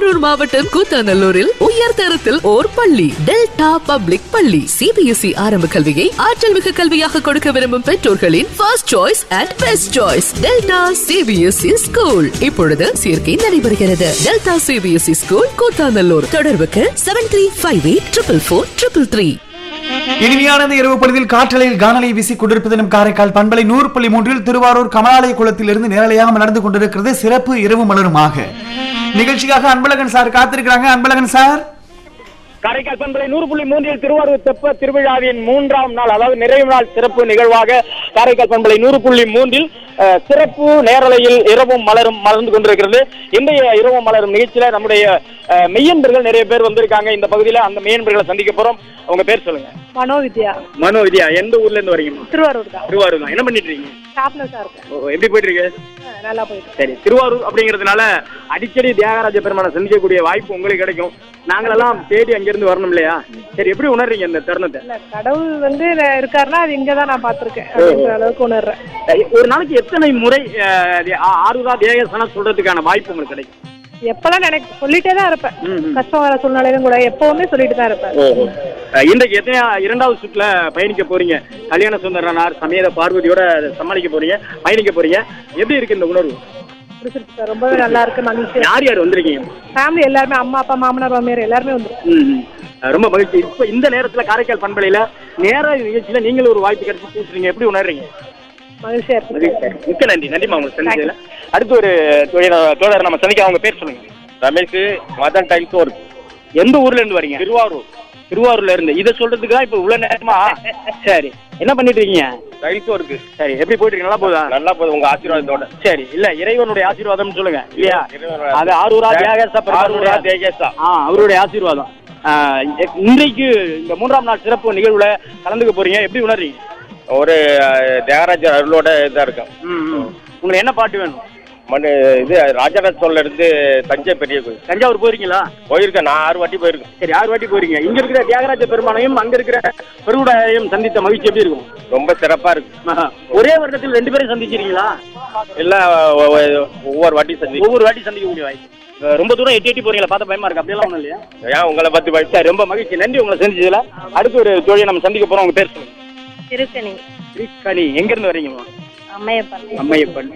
திருவாரூர் மாவட்டம் கூத்தாநல்லூரில் உயர் தரத்தில் ஓர் பள்ளி டெல்டா பப்ளிக் பள்ளி சிபிஎஸ்இ ஆரம்ப கல்வியை ஆற்றல் மிகு கல்வியாக கொடுக்க விரும்பும் பெற்றோர்களின் first choice and best choice delta CBSE school இப்பொழுது சேர்க்கை நடைபெறுகிறது டெல்டா சிபிஎஸ்இ ஸ்கூல் கூத்தாநல்லூர் தொடர்புக்கு seven three five eight triple four triple three இனிமையான இந்த இரவு பொழுதில் காற்றலையில் கானலை வீசி கொண்டிருப்பதிலும் காரைக்கால் பண்பலை நூறு புள்ளி மூன்றில் திருவாரூர் கமலாலய குளத்திலிருந்து நேரலையாக நடந்து கொண்டிருக்கிறது சிறப்பு இரவு மலருமாக நிகழ்ச்சிக்காக அன்பழகன் சார் காத்திருக்கிறாங்க அன்பழகன் சார் காரைக்கால் பண்பலை நூறு புள்ளி மூன்றில் திருவாரூர் தெப்ப திருவிழாவின் மூன்றாம் நாள் அதாவது நிறைவு நாள் சிறப்பு நிகழ்வாக காரைக்கால் பண்பலை நூறு புள்ளி மூன்றில் அஹ், சிறப்பு நேரலையில் இரவும் மலரும் மலர்ந்து கொண்டிருக்கிறது இன்றைய இரவும் மலரும் நிகழ்ச்சியில நம்முடைய அஹ், மெய்யன்பர்கள் நிறைய பேர் வந்திருக்காங்க இந்த பகுதியில அந்த மெய்யன்பர்களை சந்திக்க போறோம் உங்க பேர் சொல்லுங்க மனோவித்யா மனோ வித்யா எந்த ஊர்ல இருந்து வரீங்கம்மா திருவாரூர் தான் திருவாரூர் தான் என்ன பண்ணிட்டு இருக்கீங்க ஷாப்ல தான் இருக்கேன் ஓ, எப்படி போயிட்டு இருக்கு ஆ, நல்லா போயிட்டு சரி திருவாரூர் அப்படிங்கிறதுனால அடிக்கடி தியாகராஜ பெருமானை சந்திக்கக்கூடிய வாய்ப்பு உங்களுக்கு கிடைக்கும் நாங்களெல்லாம் தேடி அங்கிருந்து வரணும் இல்லையா சரி எப்படி உணர்றீங்க இந்த தருணத்தை இல்ல கடவுள் வந்து ந- இருக்காருன்னா அது இங்க தான் நான் பார்த்திருக்கேன் அப்படிங்கிற அளவுக்கு உணர்றேன் சரி, ஒரு நாளைக்கு எத்தனை முறை அஹ், அது ஆ- ஆறுதா தேகசனா சொல்றதுக்கான வாய்ப்பு உங்களுக்கு கிடைக்கும் எப்பெல்லாம் நினைக்க சொல்லிட்டே தான் இருப்பேன் ம், ம். கஷ்டம் வர சூழ்நிலையிலும் கூட எப்பவுமே சொல்லிட்டு தான் இருப்பேன் அஹ், இன்றைக்கு எத்தனை இரண்டாவது சுற்றுல பயணிக்க போறீங்க கல்யாண சுந்தரனார் சமேத பார்வதியோட சமாளிக்க போறீங்க பயணிக்க போறீங்க எப்படி இருக்கு இந்த உணர்வு பிடிச்சிருக்கு சார் ரொம்பவே நல்லா இருக்கு மகிழ்ச்சி யார் யார் வந்திருக்கீங்க ஃபேமிலி எல்லாருமே அம்மா அப்பா மாமனார் மாமியார் எல்லாருமே வந்து ம், ம். அஹ், ரொம்ப மகிழ்ச்சி இப்போ இந்த நேரத்துல காரைக்கால் பண்பலையில நேர நிகழ்ச்சியில நீங்களும் ஒரு வாய்ப்பு கிடைச்சி பேசுறீங்க எப்படி உணர்றீங்க மகிழ்ச்சியா இருக்கு மகிழ்ச்சி. மிக்க நன்றி நன்றிமா உங்களுக்கு சந்திச்சதுல அடுத்து ஒரு தோழர் தோழர் நம்ம சந்திக்க அவங்க பேர் சொல்லுங்க ரமேஷ் மதன் டைல்ஸ் ஒர்க் எந்த ஊர்ல இருந்து வரீங்க திருவாரூர் திருவாரூர்ல இருந்து இதை சொல்றதுக்கு தான் இப்ப இவ்வளவு நேரமா சரி என்ன பண்ணிட்டு இருக்கீங்க டைல்ஸ் ஒர்க் சரி எப்படி போயிட்டு இருக்கு நல்லா போதா நல்லா போகுது உங்க ஆசீர்வாதத்தோட சரி இல்ல இறைவனுடைய ஆசீர்வாதம்னு சொல்லுங்க இல்லையா இறைவனுடைய அது ஆரூரா தியாகேசா ஆரூரா தேகேசா. ஆ அவருடைய ஆசீர்வாதம் ஆ, இ- இன்றைக்கு இந்த மூன்றாம் நாள் சிறப்பு நிகழ்வுல கலந்துக்க போறீங்க எப்படி உணர்றீங்க ஒரு அஹ், தியாகராஜர் அருளோட இதா இருக்கும் ம், ம். உங்களுக்கு என்ன பாட்டு வேணும் மண் இது ராஜராஜ சோழ இருந்து தஞ்சை பெரிய கோயில் தஞ்சாவூர் போறீங்களா போயிருக்கேன் நான் ஆறு வாட்டி போயிருக்கேன் சரி ஆறு வாட்டி போறீங்க இங்க இருக்கிற தியாகராஜ பெருமானையும் அங்க இருக்கிற பெருவுடையும் சந்தித்த மகிழ்ச்சி எப்படி இருக்கும் ரொம்ப சிறப்பா இருக்கு ஆஹா. ஒரே வருடத்தில் ரெண்டு பேரும் சந்திச்சிருக்கீங்களா இல்ல ஒ- ஒ- ஒவ்வொரு வாட்டி சந்தி ஒவ்வொரு வாட்டி சந்திக்கக்கூடிய வாய்ப்பு அஹ் ரொம்ப தூரம் எட்டி எட்டி போறீங்களா பார்த்தா பயமா இருக்கு அப்படியெல்லாம் ஒண்ணும் இல்லையா ஏன் உங்களை பத்தி பத்தி சரி ரொம்ப மகிழ்ச்சி நன்றி உங்களை சந்திச்சதுல அடுத்து ஒரு தோழியை நம்ம சந்திக்க போறோம் உங்க பேர் சொல்லுங்க திருக்கணி ஸ்ரீகனி எங்க இருந்து வரீங்கம்மா அம்மையப்பன் அம்மையப்பன்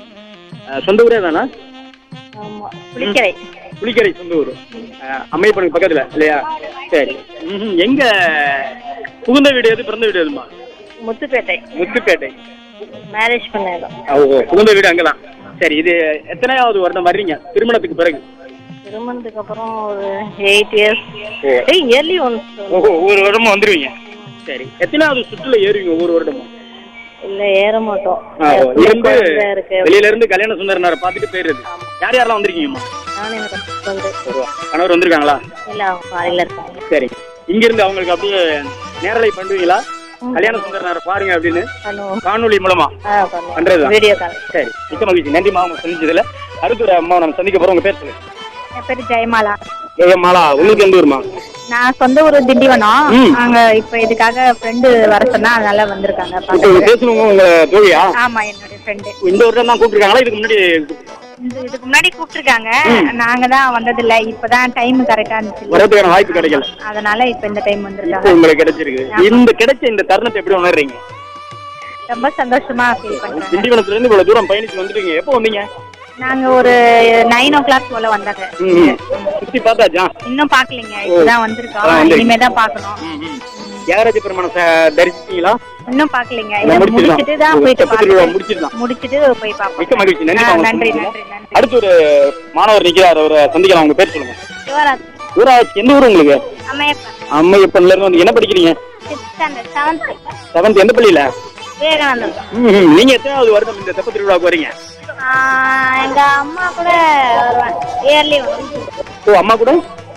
அஹ் சொந்த ஊரே தானா ஆமா புளிக்கரை புளிக்கரை சொந்த ஊர் அஹ் அம்மையப்பனுக்கு பக்கத்துல இல்லையா சரி ம்ஹும். எங்க புகுந்த வீடு எது பிறந்த வீடு எதுமா முத்துப்பேட்டை முத்துப்பேட்டை மேரேஜ் பண்ணதும் ஓ புகுந்த வீடு அங்கதான் சரி இது எத்தனையாவது வருடம் வர்றீங்க திருமணத்துக்கு பிறகு திருமணத்துக்கு அப்புறம் ஒரு eight years oh. Yearly once oh ஒவ்வொரு வருடமும் வந்துருவீங்க சரி எத்தனாவது சுற்றுல ஏறுவீங்க ஒவ்வொரு வருடமும் இல்ல ஏற மாட்டோம் ஆ, ஓ, இருந்து குழந்தை இருக்கு வெளியில இருந்து கல்யாண சுந்தரனாரை பார்த்துட்டு போயிருது யார் யாரெல்லாம் வந்திருக்கீங்கம்மா நானும் எனக்கு வந்து கணவர் வந்திருக்காங்களா இல்ல அவங்க ஃபாரின்ல இருக்காங்க சரி இங்க இருந்து அவங்களுக்கு அப்படியே நேரலை பண்ணுவீங்களா கல்யாண சுந்தரனாரை பாருங்க அப்படின்னு பண்ணுவோம் காணொளி மூலமா ஆ பண்ணுவோம் பண்றதுதான். வீடியோ கால் சரி மிக்க மகிழ்ச்சி நன்றிமா அவங்க சந்திச்சதுல அடுத்த ஒரு அம்மா நம்ம சந்திக்க போறோம் உங்க பேர் சொல்லுங்க என் பேர் ஜெயமாலா ஏ மாலா உங்களுக்கு எந்த ஊருமா நான் சொந்த ஊர் திண்டிவனம் ம். அங்க இப்ப இதுக்காக ஃப்ரெண்டு வர சொன்னா அதனால வந்திருக்காங்க இப்போ இங்க பாக்க பேசுனவங்க உங்க தோழியா ஆமா என்னுடைய ஃப்ரெண்டு இந்த வருடம் தான் கூப்பிட்டுருக்காங்களா இதுக்கு முன்னாடி இதுக்கு முன்னாடி கூப்பிட்டுருக்காங்க நாங்க தான் வந்ததில்ல இப்பதான் டைம் கரெக்டா இருந்துச்சு வரதுக்கான வாய்ப்பு கிடைக்கல அதனால இப்ப இந்த டைம் இப்போ வந்திருக்காங்க உங்களுக்கு கிடைச்சிருக்கு இந்த கிடைச்ச இந்த தருணத்தை எப்படி உணர்றீங்க ரொம்ப சந்தோஷமா ஃபீல் பண்றேன் திண்டிவனத்துல இருந்து இவ்வளவு தூரம் பயணிச்சு வந்துருக்கீங்க எப்போ வந்தீங்க நாங்க ஒரு நைன் ஓ கிளாக் போல வந்தாங்க ம். சுத்தி பார்த்தாச்சா இன்னும் பாக்கலீங்க இப்பதான் வந்திருக்கோம் அதான் வந்திருக்கீங்க. இனிமே தான் பாக்கணும் தியாகராஜ பெருமான தரிசித்தீங்களா இன்னும் பாக்கலீங்க நான் இதை முடிச்சிடலாம். முடிச்சிட்டு தான் ஒரு போயிட்டு தெப்பத் திருவிழா பார்த்துட்டு முடிச்சிடலாம். முடிச்சிட்டு போய் மிக்க பார்ப்போம் மகிழ்ச்சி நன்றி ஆ, மாமா. நன்றி நன்றி நன்றி அடுத்து ஒரு மாணவர் நிக்கிறார் அவரை சந்திக்கலாம் உங்க பேர் சொல்லுங்க சிவராஜ் ஊராட்சி எந்த ஊர் உங்களுக்கு அம்மையப்பன் அம்மையப்பன்ல இருந்து வந்து என்ன படிக்கிறீங்க சிக்ஸ் ஸ்டாண்டர்ட் செவன்த் செவன்த் எந்த பள்ளியில விவேகானந்தம் ம், ம். நீங்க எத்தனாவது வருடம் இந்த தெப்பத் திருவிழாவுக்கு வரீங்க ஆ, எங்க அம்மா கூட வருவாங்க இயர்லி ஓ அம்மா கூட